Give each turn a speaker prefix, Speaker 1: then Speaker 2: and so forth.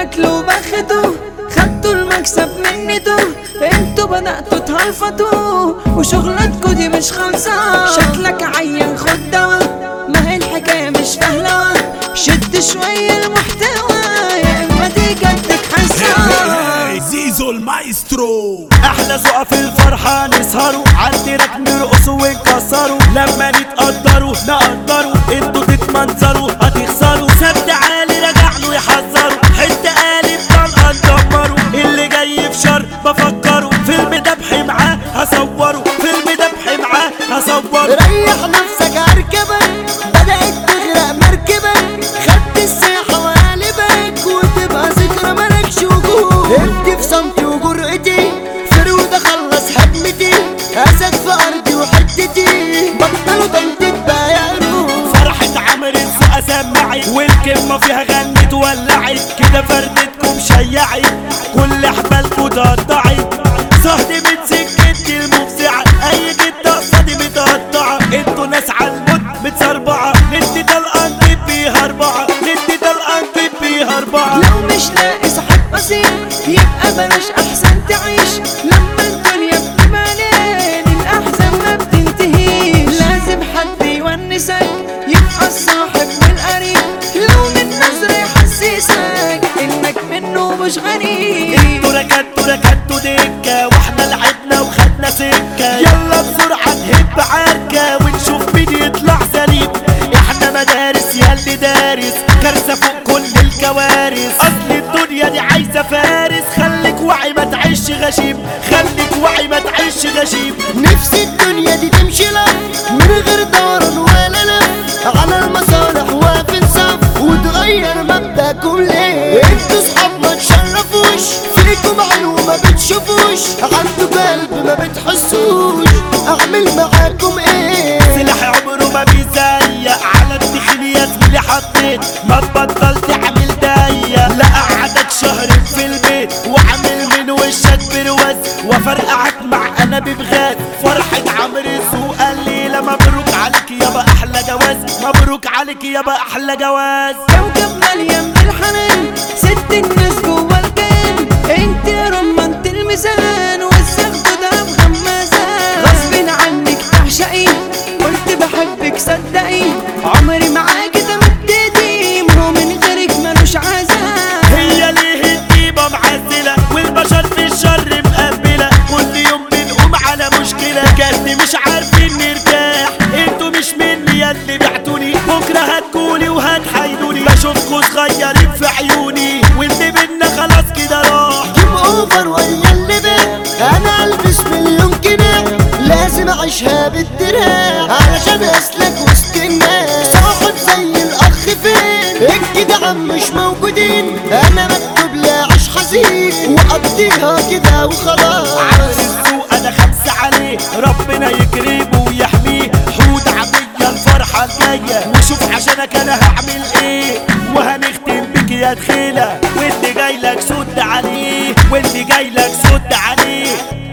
Speaker 1: تاكلوا بختوا خدتوا المكسب مني تو انتوا بدأتوا تهلفطوا وشغلتكوا دي مش خالصة شكلك عيان خد دوا ما هي الحكاية مش فهلوة شد شوية المحتوى يا اما دي جدك حاسة
Speaker 2: زيزو المايسترو
Speaker 3: احلى ذوقة في الفرحة نسهروا عالتراك نرقصوا ونكسروا لما نتقدروا نقدروا انتوا تتمنظروا هتخسروا سد عالي رجع له يحذروا حتة قالب طلقة ندمروا اللي جاي في شر بفكره فيلم دبح معاه هصوره فيلم دبح معاه هصوره
Speaker 4: ريح نفسك اركبك بدأت تغرق مركبك خدت الساحة وقالبك وتبقى ذكرى مالكش وجود انت في صمتي وجرأتي فرود اخلص حكمتي اسد في ارضي وحتتي بطلوا تنطيط بيانو
Speaker 3: فرحة عمر السوق سمعت والكلمة فيها غنت ولعت كده فردتكم شيعت كل حبالكوا تقطعت صهد من سكتي المفزعة اي جدة قصادي متقطعة انتوا ناس عالموت متسربعة ندي طلقة نجيب بيها اربعة ندي طلقة نجيب بيها اربعة
Speaker 1: لو مش لاقي صاحب بسيط يبقى بلاش احسن تعيش لما الدنيا بتبقى ليل الاحزان ما بتنتهيش لازم حد يونسك يبقى الصاحب والقريب لو من نظرة يحسسك انك منه مش غريب
Speaker 3: انتوا ركدتوا ركدتوا دكة واحنا لعبنا وخدنا سكة يلا بسرعة نهب عركة ونشوف مين يطلع سليم احنا مدارس يا اللي دارس كارثة فوق كل الكوارث اصل الدنيا دي عايزة فارس خليك واعي ما تعيش غشيم خليك واعي ما تعيش غشيم
Speaker 4: نفسي الدنيا دي تمشي لك من غير دوران ولا لف على المصالح واقفين صف وتغير مبدأكم ليه انتوا صحاب ما تشرفوش فيكم عيون ما بتشوفوش عندكم قلب ما بتحسوش اعمل معاكم ايه
Speaker 3: سلاح عمره ما بيزيق على الدخل يا زميلي حطيت ما تبطل تعمل ضيق لا قعدك شهر في البيت وعامل من وشك برواز وفرقعك مع انا ببغاز فرحة عمرو السوق الليلة مبروك عليك يابا احلى جواز مبروك عليك يابا احلى جواز
Speaker 1: كوكب مليان بالحنان ست الناس جوا الكيان انت رمانة الميزان والزغد ده مغمزان غصب عنك تعشقي قلت بحبك صدقي عمري معاك ده مبتدي ما هو من غيرك ملوش عذاب
Speaker 3: هي ليه الطيبة معزلة والبشر في الشر مقبلة كل يوم بنقوم على مشكلة جد مش عارفين نرتاح انتوا مش مني يا اللي بعتوني بكرة هتكوني وهتحايدوني بشوفكوا صغيرين في عيوني واللي بينا خلاص كده راح
Speaker 4: جيم اوفر ويا اللي بيه انا البس مليون جنيه لازم اعيشها بالدراع علشان اسلك وسط الناس صاحب زي الاخ فين الجدعان مش موجودين انا مكتوب لي اعيش حزين واقضيها كده وخلاص
Speaker 3: عكس السوق انا خمسة عليه ربنا يكرمه ويحميه حود عادية الفرحة الجاية وشوف عشانك انا هعمل ايه وهنختم بك يا دخيلة واللي جاي لك سد عليه واللي جاي لك سد عليه